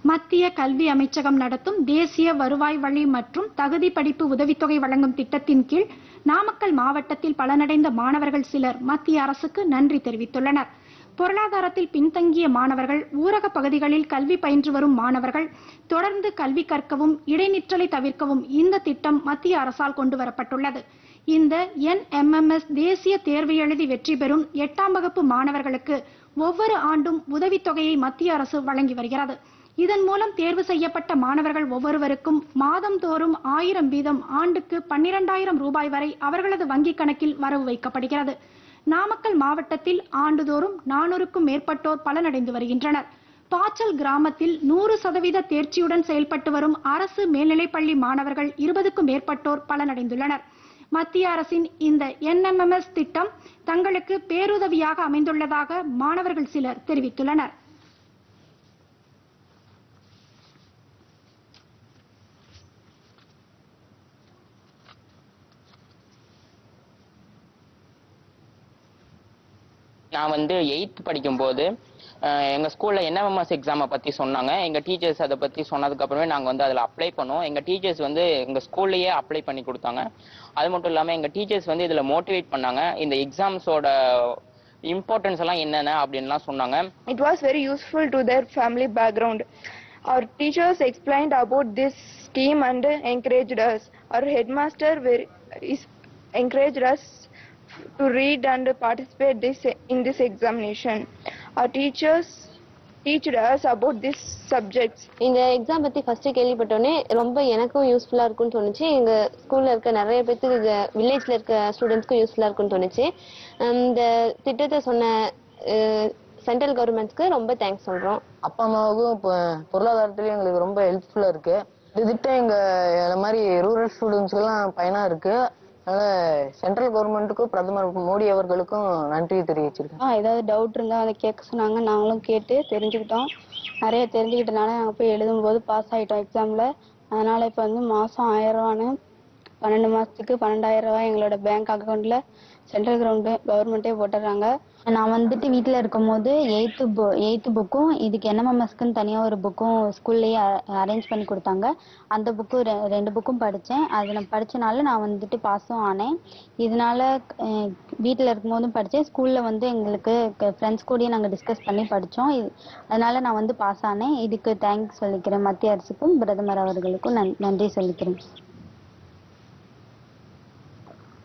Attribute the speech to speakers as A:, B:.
A: மத்திய கல்வி அமைச்சகம் நடத்தும் தேசிய வருவாய் வழி மற்றும் தகுதி படிப்பு உதவித்தொகை வழங்கும் திட்டத்தின் கீழ் நாமக்கல் மாவட்டத்தில் பலனடைந்த மாணவர்கள் சிலர் மத்திய அரசுக்கு நன்றி தெரிவித்துள்ளனர் பொருளாதாரத்தில் பின்தங்கிய மாணவர்கள் ஊரக பகுதிகளில் கல்வி பயின்று வரும் மாணவர்கள் தொடர்ந்து கல்வி கற்கவும் இடைநிற்றலை தவிர்க்கவும் இந்த திட்டம் மத்திய அரசால் கொண்டு வரப்பட்டுள்ளது இந்த என்எம்எம்எஸ் தேசிய தேர்வு எழுதி வெற்றி பெறும் எட்டாம் வகுப்பு மாணவர்களுக்கு ஒவ்வொரு ஆண்டும் உதவித்தொகையை மத்திய அரசு வழங்கி வருகிறது இதன் மூலம் தேர்வு செய்யப்பட்ட மாணவர்கள் ஒவ்வொருவருக்கும் மாதந்தோறும் ஆயிரம் வீதம் ஆண்டுக்கு பன்னிரண்டாயிரம் ரூபாய் வரை அவர்களது வங்கிக் கணக்கில் வரவு வைக்கப்படுகிறது நாமக்கல் மாவட்டத்தில் ஆண்டுதோறும் நானூறுக்கும் மேற்பட்டோர் பலனடைந்து வருகின்றனர் பாச்சல் கிராமத்தில் நூறு சதவீத தேர்ச்சியுடன் செயல்பட்டு வரும் அரசு மேல்நிலைப்பள்ளி மாணவர்கள் இருபதுக்கும் மேற்பட்டோர் பலனடைந்துள்ளனர் மத்திய அரசின் இந்த என்எம்எம்எஸ் திட்டம் தங்களுக்கு பேருதவியாக அமைந்துள்ளதாக மாணவர்கள் சிலர் தெரிவித்துள்ளனர்
B: நான் வந்து எயித் படிக்கும்போது அஹ், எங்க ஸ்கூல்ல என்எம்எஸ் எக்ஸாமை பத்தி சொன்னாங்க எங்க டீச்சர்ஸ் அதை பத்தி சொன்னதுக்கு அப்புறமே நாங்க வந்து அதுல அப்ளை பண்ணோம் எங்க டீச்சர்ஸ் வந்து எங்க ஸ்கூல்லயே அப்ளை பண்ணி கொடுத்தாங்க அது மட்டும் இல்லாம எங்க டீச்சர்ஸ் வந்து இதுல மோட்டிவேட் பண்ணாங்க இந்த எக்ஸாம்ஸோட இம்பார்ட்டன்ஸ் எல்லாம் என்னென்ன அப்படின்லாம் சொன்னாங்க
C: It was very useful to their family background. Our teachers explained about this scheme and encouraged us. Our headmaster very, is encouraged us to read and participate this in this examination. Our teachers teached us about these subjects.
D: இந்த exam பத்தி first கேள்விப்பட்டோன்னே ரொம்ப எனக்கும் யூஸ்ஃபுல்லா இருக்கும்னு தோணுச்சு எங்க ஸ்கூல்ல இருக்க நிறைய பேத்துக்கு வில்லேஜ்ல இருக்க ஸ்டூடெண்ட்ஸ்க்கும் யூஸ்ஃபுல்லா இருக்கும்னு தோணுச்சு ஹம் இந்த திட்டத்தை சொன்ன சென்ட்ரல் கவர்மெண்ட்ஸ்க்கு ரொம்ப தேங்க்ஸ் சொல்றோம்
E: அப்பா அம்மாவுக்கும் இப்போ பொருளாதாரத்துலயும் எங்களுக்கு ரொம்ப ஹெல்ப்ஃபுல்லா இருக்கு இந்த திட்டம் எங்க இந்த மாதிரி ரூரல் ஸ்டூடெண்ட்ஸ்க்கெல்லாம் பயனா இருக்கு அதனால சென்ட்ரல் கவர்மெண்ட்டுக்கும் பிரதமர் மோடி அவர்களுக்கும் நன்றி தெரிவிச்சிருக்கேன்
F: ஆ ஏதாவது டவுட் இருந்தால் அதை கேட்க சொன்னாங்க நாங்களும் கேட்டு தெரிஞ்சுக்கிட்டோம் நிறைய தெரிஞ்சுக்கிட்டனால நாங்கள் போய் எழுதும்போது பாஸ் ஆகிட்டோம் எக்ஸாமில் அதனால் இப்போ வந்து மாதம் ஆயிரம் ரூபான்னு பன்னெண்டு மாதத்துக்கு பன்னெண்டாயிரம் ரூபாய் எங்களோட பேங்க் அக்கௌண்ட்டில் சென்ட்ரல் கிரவுண்டு கவர்மெண்ட்டே போட்டுடுறாங்க
G: நான் வந்துட்டு வீட்டில் இருக்கும்போது எயித்து பு எயித்து புக்கும் இதுக்கு என்எம்எம்எஸ்க்குன்னு தனியாக ஒரு புக்கும் ஸ்கூல்லேயே அரேஞ்ச் பண்ணி கொடுத்தாங்க அந்த புக்கு ரெண்டு புக்கும் படித்தேன் அது நான் படித்தனால நான் வந்துட்டு பாஸும் ஆனேன் இதனால வீட்டில் இருக்கும்போதும் படித்தேன் ஸ்கூலில் வந்து எங்களுக்கு ஃப்ரெண்ட்ஸ் கூடயும் நாங்கள் டிஸ்கஸ் பண்ணி படித்தோம் அதனால நான் வந்து பாஸ் ஆனேன் இதுக்கு தேங்க்ஸ் சொல்லிக்கிறேன் மத்திய அரசுக்கும் பிரதமர் அவர்களுக்கும் நன் நன்றி சொல்லிக்கிறேன்